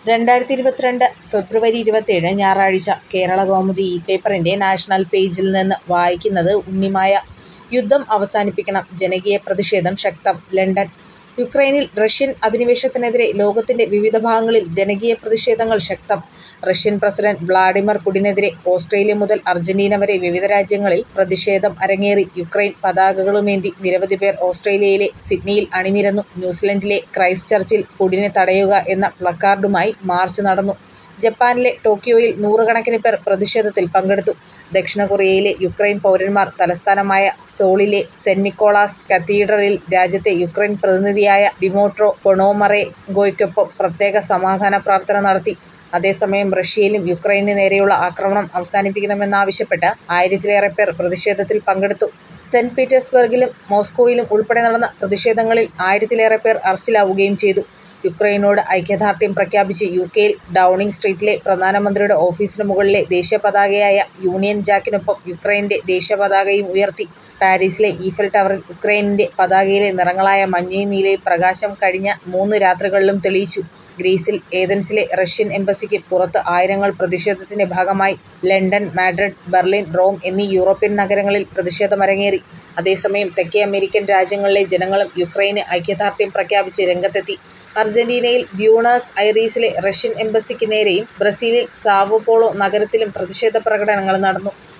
രണ്ടായിരത്തി ഇരുപത്തിരണ്ട് ഫെബ്രുവരി ഇരുപത്തേഴ് ഞായറാഴ്ച കേരളകൗമുദി ഈ പേപ്പറിൻ്റെ നാഷണൽ പേജിൽ നിന്ന് വായിക്കുന്നത് ഉണ്ണിമായ. യുദ്ധം അവസാനിപ്പിക്കണം, ജനകീയ പ്രതിഷേധം ശക്തം ലണ്ടൻ യുക്രൈനിൽ റഷ്യൻ അധിനിവേശത്തിനെതിരെ ലോകത്തിൻ്റെ വിവിധ ഭാഗങ്ങളിൽ ജനകീയ പ്രതിഷേധങ്ങൾ ശക്തം. റഷ്യൻ പ്രസിഡന്റ് വ്ളാഡിമർ പുടിനെതിരെ ഓസ്ട്രേലിയ മുതൽ അർജന്റീന വരെ വിവിധ രാജ്യങ്ങളിൽ പ്രതിഷേധം അരങ്ങേറി. യുക്രൈൻ പതാകകളുമേന്തി നിരവധി പേർ ഓസ്ട്രേലിയയിലെ സിഡ്നിയിൽ അണിനിരന്നു. ന്യൂസിലൻഡിലെ ക്രൈസ്റ്റ് ചർച്ചിൽ പുടിനെ തടയുക എന്ന പ്ലക്കാർഡുമായി മാർച്ച് നടന്നു. ജപ്പാനിലെ ടോക്കിയോയിൽ നൂറുകണക്കിന് പേർ പ്രതിഷേധത്തിൽ പങ്കെടുത്തു. ദക്ഷിണ കൊറിയയിലെ യുക്രൈൻ പൗരന്മാർ തലസ്ഥാനമായ സോളിലെ സെന്റ് നിക്കോളാസ് കത്തീഡ്രലിൽ രാജ്യത്തെ യുക്രൈൻ പ്രതിനിധിയായ ദിമോട്രോ പൊണോമറെങ്കോയ്ക്കൊപ്പം പ്രത്യേക സമാധാന പ്രാർത്ഥന നടത്തി. അതേസമയം റഷ്യയിലും യുക്രൈന് നേരെയുള്ള ആക്രമണം അവസാനിപ്പിക്കണമെന്നാവശ്യപ്പെട്ട് ആയിരത്തിലേറെ പേർ പ്രതിഷേധത്തിൽ പങ്കെടുത്തു. സെന്റ് പീറ്റേഴ്സ്ബർഗിലും മോസ്കോയിലും ഉൾപ്പെടെ നടന്ന പ്രതിഷേധങ്ങളിൽ ആയിരത്തിലേറെ പേർ അറസ്റ്റിലാവുകയും ചെയ്തു. യുക്രൈനോട് ഐക്യദാർഢ്യം പ്രഖ്യാപിച്ച് യുകെയിൽ ഡൗണിങ് സ്ട്രീറ്റിലെ പ്രധാനമന്ത്രിയുടെ ഓഫീസിനു മുകളിലെ ദേശീയപതാകയായ യൂണിയൻ ജാക്കിനൊപ്പം യുക്രൈൻ്റെ ദേശീയപതാകയും ഉയർത്തി. പാരീസിലെ ഈഫൽ ടവറിൽ യുക്രൈനിൻ്റെ പതാകയിലെ നിറങ്ങളായ മഞ്ഞയും നീലയും പ്രകാശം കഴിഞ്ഞ മൂന്ന് രാത്രികളിലും തെളിയിച്ചു. ഗ്രീസിൽ ഏഥൻസിലെ റഷ്യൻ എംബസിക്ക് പുറത്ത് ആയിരങ്ങൾ പ്രതിഷേധത്തിൻ്റെ ഭാഗമായി ലണ്ടൻ, മാഡ്രിഡ്, ബെർലിൻ, റോം എന്നീ യൂറോപ്യൻ നഗരങ്ങളിൽ പ്രതിഷേധമരങ്ങേറി. അതേസമയം തെക്കേ അമേരിക്കൻ രാജ്യങ്ങളിലെ ജനങ്ങളും യുക്രൈന് ഐക്യദാർഢ്യം പ്രഖ്യാപിച്ച് രംഗത്തെത്തി. അർജന്റീനയിൽ ബ്യൂണസ് ഐറീസിലെ റഷ്യൻ എംബസിക്ക് നേരെയും ബ്രസീലിൽ സാവോ പോളോ നഗരത്തിലും പ്രതിഷേധ പ്രകടനങ്ങൾ നടന്നു.